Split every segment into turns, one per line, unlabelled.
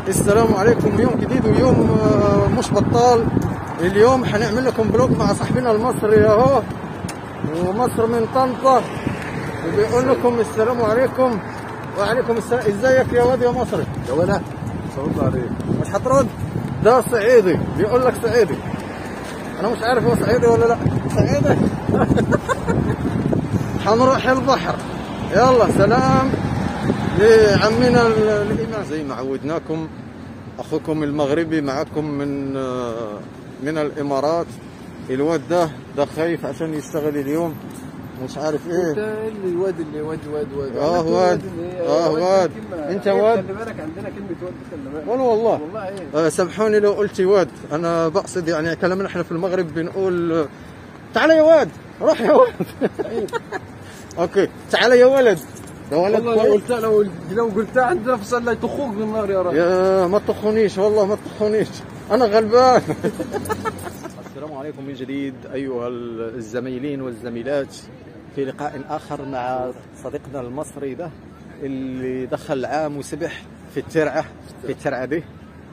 السلام عليكم يوم جديد ويوم آه، مش بطال اليوم هنعمل لكم بلوج مع صاحبنا المصري اهو ومصر من طنطا وبيقول لكم السلام عليكم وعليكم السلام ازيك يا واد يا مصري
يا ولا صوت عليك
مش هترد ده صعيدي بيقول لك صعيدي انا مش عارف هو صعيدي ولا لا صعيدي هنروح البحر يلا سلام لعمنا ال- الامام زي ما عودناكم اخوكم المغربي معكم من آه، من الامارات الواد ده ده خايف عشان يشتغل اليوم مش عارف
انت
ايه
اللي واد اللي واد واد واد
آه،
أنت
واد.
اللي-
آه، واد.
كلمة-
أنت
إيه،
واد.
خلي بالك عندنا كلمة واد دي خلي بالك
والله والله
والله ايه
آه، سامحوني لو قلت واد انا بقصد يعني كلامنا احنا في المغرب بنقول آه، تعال يا واد روح يا واد اوكي تعال يا ولد ده ولد
والله لو
كويس
قلتها لو لو قلتها عندنا في صلى تخوك بالنار يا راجل
يا ما تطخونيش والله ما تطخونيش انا غلبان السلام عليكم من جديد ايها الزميلين والزميلات في لقاء اخر مع صديقنا المصري ده اللي دخل عام وسبح في الترعه في الترعه دي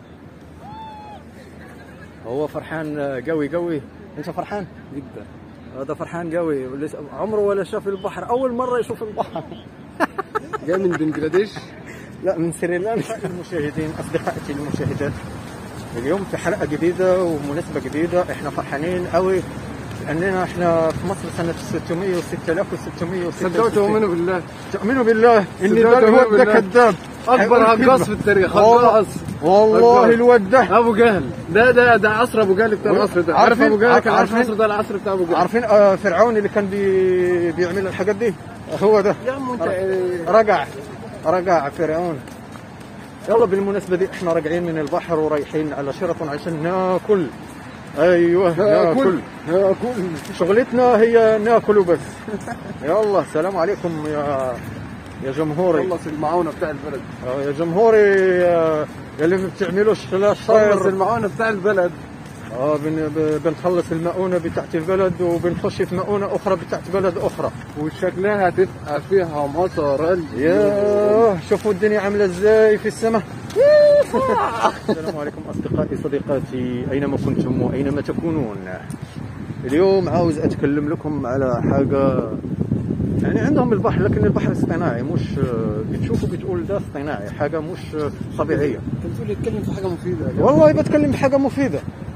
هو فرحان قوي قوي انت فرحان
جدا
هذا فرحان قوي ولس- عمره ولا شاف البحر اول مره يشوف البحر
جاي من بنجلاديش
لا من سريلانكا المشاهدين اصدقائتي المشاهدات اليوم في حلقه جديده ومناسبه جديده احنا فرحانين قوي لاننا احنا في مصر سنه 600 و6600
صدقوا تؤمنوا بالله
تؤمنوا بالله ان
صدقوا
ده الواد
تؤمنوا
ده
بالله.
كذاب
اكبر
هيقول
هجاص
كذبة.
في التاريخ
والله-
هجاص
والله
هجاص.
الواد ده
ابو جهل ده ده ده عصر ابو جهل بتاع مصر ده عارف
عارفين-
ابو جهل كان عارف
عارفين-
مصر ده العصر بتاع ابو جهل
عارفين آه، فرعون اللي كان بي... بيعمل الحاجات دي هو ده
يا عم انت إيه؟
رجع رجع فرعون يلا بالمناسبة دي احنا راجعين من البحر ورايحين على شيراتون عشان ناكل ايوه ناكل
ناكل
شغلتنا هي ناكل وبس يلا السلام عليكم يا يا جمهوري
خلص المعونه بتاع البلد
آه، يا جمهوري آه، يا اللي ما بتعملوش فلاش
خلص
صاير
المعونه بتاع البلد
اه بن- ب- بنخلص المؤونة بتاعت البلد وبنخش في مؤونة أخرى بتاعت بلد أخرى
وشكلها هتبقى فيها مصر
يا شوفوا الدنيا عامله ازاي في السماء السلام عليكم اصدقائي صديقاتي اينما كنتم واينما تكونون اليوم عاوز اتكلم لكم على حاجه يعني عندهم البحر لكن البحر اصطناعي مش بتشوفوا بتقول ده اصطناعي حاجه مش طبيعيه
انت بتقول يتكلم في حاجه مفيده يا جماعة.
والله بتكلم بحاجه مفيده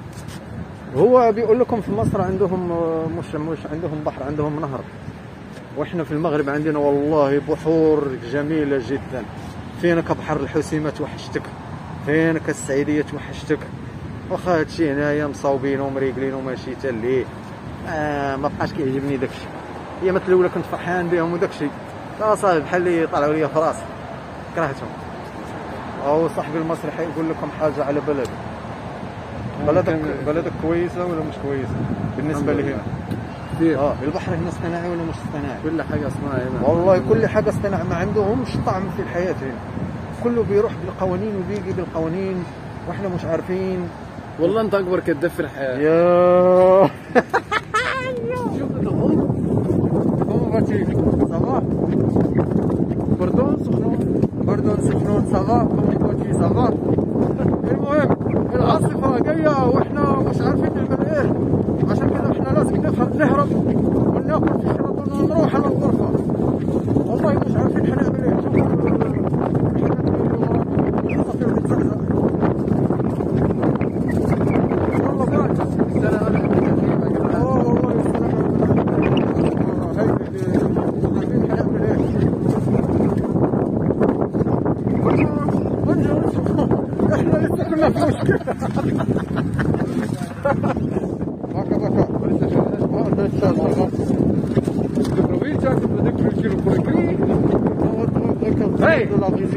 هو بيقول لكم في مصر عندهم آه، مش مش عندهم بحر عندهم نهر واحنا في المغرب عندنا والله بحور جميله جدا فينك بحر الحسيمه توحشتك فينك السعيديه توحشتك واخا هادشي هنايا مصاوبين ومريقلين وماشي حتى ليه آه ما بقاش كيعجبني داكشي هي مثل الاولى كنت فرحان بهم وداكشي لا صاحبي بحال اللي طلعوا لي في راسي كرهتهم او صاحبي المصري حيقول لكم حاجه على بلد بلدك
ممكن-
بلدك كويسه ولا مش كويسه بالنسبه
الحمد
لي
لله.
هنا
فيها
اه البحر هنا اصطناعي ولا مش اصطناعي
كل حاجه اسمها هنا
والله كل حاجه اصطناعي ما عندهمش طعم في الحياه هنا كله بيروح بالقوانين وبيجي بالقوانين واحنا مش عارفين
والله انت اكبر كذاب في الحياه
يا
شوف الغم
كومو فاتي صافا
بردون سخنون
بردون سخنون صافا كومو فاتي صافا المهم العاصفه جايه واحنا مش عارفين نعمل ايه عشان كده احنا لازم نخ- نهرب وناكل في شرطنا ونروح على الغرفه والله مش عارفين حنعمل ايه شوفوا العصافير بتزقزق والله بعد
السنه انا
اه والله السلام عليكم. هاي اللي- عارفين حنعمل ايه احنا لسه كنا في مشكله بكا بكا ما ده إن شاء الله.
هاي.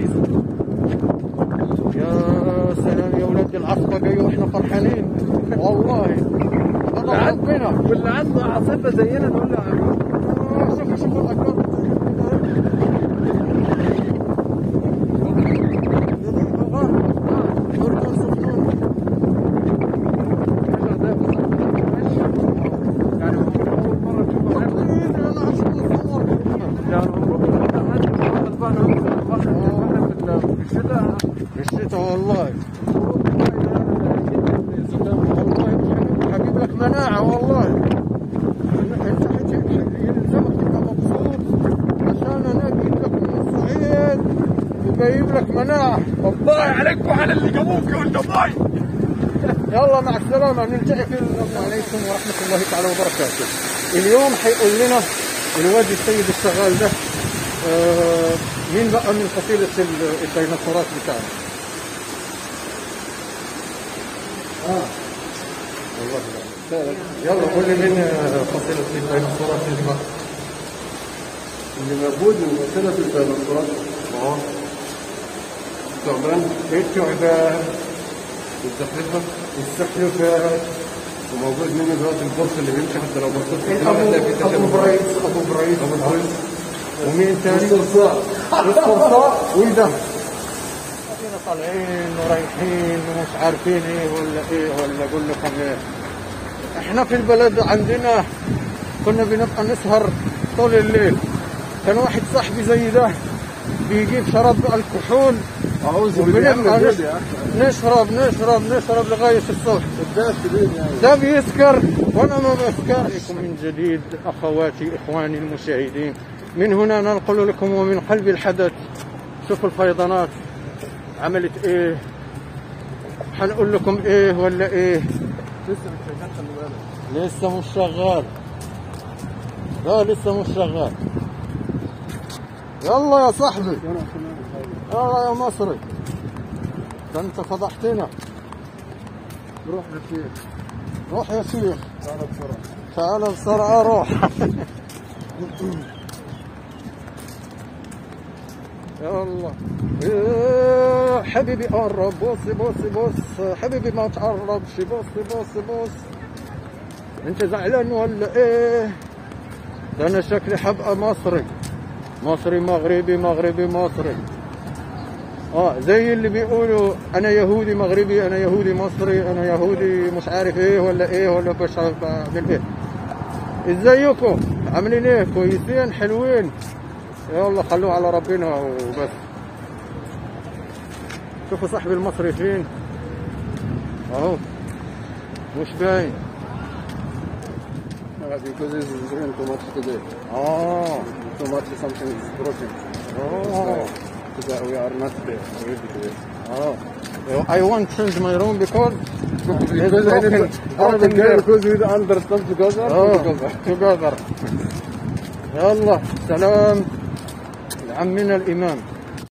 يا سلام يا ولاد العصبة جاي واحنا فرحانين والله هذا ربنا
واللي عنده عاصفه زينا نقول له
آه، شوفوا شوفوا الأكبر
يعني اول مره تشوفه يعني في الشتاء
والله والله حبيب لك مناعة والله انت حتى يلزمك تبقى مبسوط عشان انا جيت لك من الصعيد وجايب لك مناعة
الله عليك وعلى اللي جابوك يا ولد باي
يلا مع السلامة نلتقي في السلام عليكم ورحمة الله تعالى وبركاته اليوم حيقول لنا الواد السيد الشغال ده آه، مين بقى من فصيلة ال- الديناصورات بتاعنا اه والله لا. يلا قول لي مين آه، فصيلة الديناصورات اللي بقى
اللي موجود من وسيلة الديناصورات
اه
الثعبان
ايه التعبان
الزحلفة
السحلفات
وموجود منه دلوقتي البورس اللي بيمشي حتى لو بصيت في
إيه،
الدماغ
ابو
هتلاقي فيه
ابو
تشابه.
بريس ابو بريس
أبو بريس.
ومين تاني؟
الصرصار
الصرصار وده احنا طالعين ورايحين ومش عارفين ايه ولا ايه ولا اقول لكم ايه احنا في البلد عندنا كنا بنبقى نسهر طول الليل كان واحد صاحبي زي ده بيجيب شراب الكحول
أعوذ بالله من
وبنبقى
الجد يا أخي
نشرب نشرب نشرب لغايه الصبح
الداس كبير يعني
ده بيسكر وانا ما بسكر من جديد اخواتي اخواني المشاهدين من هنا ننقل لكم ومن قلب الحدث شوفوا الفيضانات عملت ايه حنقول لكم ايه ولا ايه
لسه مش شغال خلي بالك
لسه مش شغال لا لسه مش شغال يلا يا صاحبي
وانا كمان
يلا يا مصري ده انت فضحتنا
روح للشيخ
روح يا شيخ
تعال بسرعة
تعال بسرعة روح يلا إيه حبيبي قرب بص بص بص حبيبي ما تقربش بص بص بص انت زعلان ولا ايه ده انا شكلي حبقى مصري مصري مغربي مغربي مصري اه زي اللي بيقولوا انا يهودي مغربي انا يهودي مصري انا يهودي مش عارف ايه ولا ايه ولا مش عارف بعمل ايه ازيكم عاملين ايه كويسين حلوين يلا خلوه على ربنا وبس شوفوا صاحبي المصري فين اهو مش باين
Uh, because it's doing too much today.
اه
Too much something is broken.
اه
So that we are not there ready today.
اه I want to change my room because
because I
broken-
didn't
broken
broken
there.
there because we don't understand together.
اه
together.
together يلا سلام لعمنا الإمام